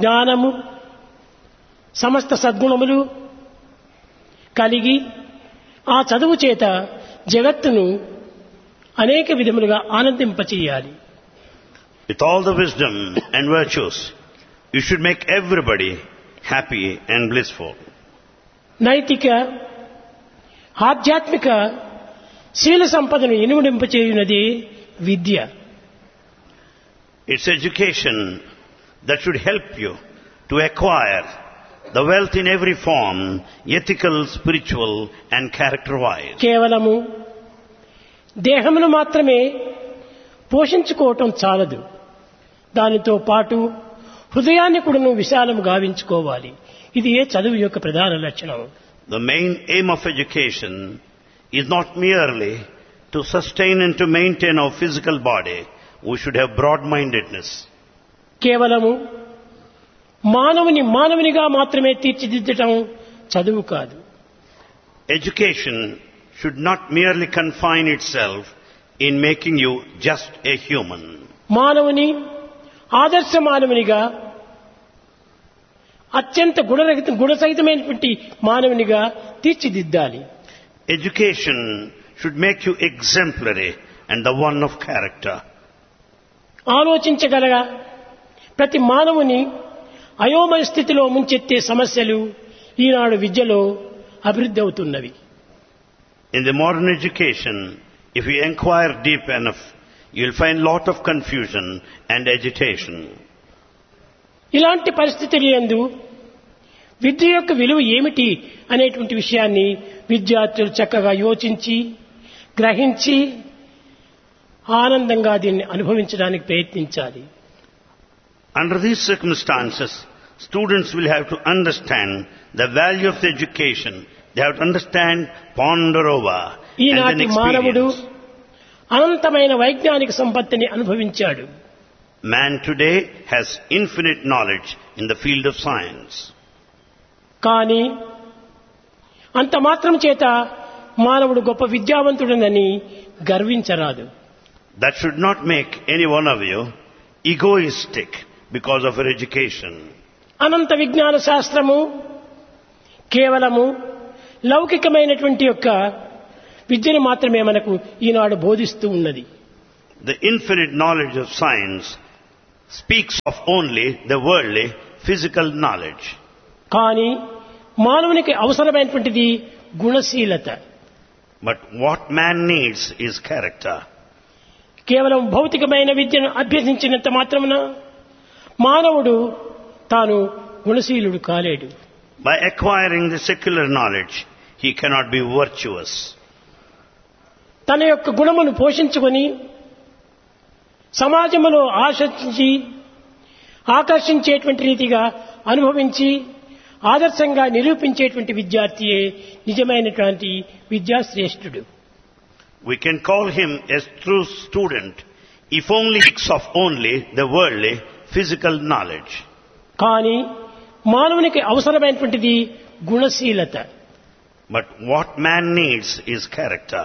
జ్ఞానము సమస్త సద్గుణములు కలిగి ఆ చదువు చేత జగత్తును అనేక విధములుగా ఆనందింపచేయాలి With all the wisdom and virtues, you should make everybody happy and blissful. నైతిక ఆధ్యాత్మిక శీల సంపదను ఇనుమడింపచేయునది విద్య It's education that should help you to acquire the wealth in every form, ethical, spiritual and character-wise. కేవలము దేహమును మాత్రమే పోషించుకోవటం చాలదు దానితో పాటు హృదయాన్ని కూడాను విశాలం గావించుకోవాలి ఇది ఏ చదువు యొక్క ప్రధాన లక్షణం The main aim of education is not merely to sustain and to maintain our physical body. We should have broad-mindedness. కేవలము మానవుని మానవునిగా మాత్రమే తీర్చిదిద్దటం చదువు కాదు Education should not merely confine itself in making you just a human. మానవుని ఆదర్శ మానవునిగా అత్యంత గుణరహిత గుణసహితమైనటువంటి మానవునిగా తీర్చిదిద్దాలి Education should make you exemplary and the one of character. ఆలోచించగల ప్రతి మానవుని అయోమయ స్థితిలో ముంచెత్తే సమస్యలు ఈనాడు విద్యలో అభివృద్ధి అవుతున్నవి In the modern education, if you inquire deep enough, you'll find lot of confusion and agitation. ఇలాంటి పరిస్థితులు ఎందు విద్య యొక్క విలువ ఏమిటి అనేటువంటి విషయాన్ని విద్యార్థులు చక్కగా యోచించి గ్రహించి ఆనందంగా దీన్ని అనుభవించడానికి ప్రయత్నించాలి Under these circumstances, students will have to understand the value of the education. They have to understand, ponder over, and then ఈనాటి మానవుడు experience. అనంతమైన వైజ్ఞానిక సంపత్తిని అనుభవించాడు Man today has infinite knowledge in the field of science. కానీ అంత మాత్రం చేత మానవుడు గొప్ప విద్యావంతుడనని గర్వించరాదు That should not make any one of you egoistic because of your education. అనంత విజ్ఞాన శాస్త్రము కేవలము లౌకికమైనటువంటి యొక్క విద్యను మాత్రమే మనకు ఈనాడు బోధిస్తూ ఉన్నది The infinite knowledge of science speaks of only the worldly, physical knowledge. కానీ మానవునికి అవసరమైనటువంటిది గుణశీలత But what man needs is character. కేవలం భౌతికమైన విద్యను అభ్యసించినంత మాత్రమున మానవుడు తాను గుణశీలుడు కాలేడు By acquiring the secular knowledge, he cannot be virtuous. తన యొక్క గుణమును పోషించుకొని సమాజంలో ఆశించి ఆకర్షించేటువంటి రీతిగా అనుభవించి ఆదర్శంగా నిరూపించేటువంటి విద్యార్థియే నిజమైనటువంటి విద్యాశ్రేష్ఠుడు We can call him a true student if only he speaks of only the worldly, physical knowledge. కానీ మానవునికి అవసరమైనటువంటిది గుణశీలత But what man needs is character.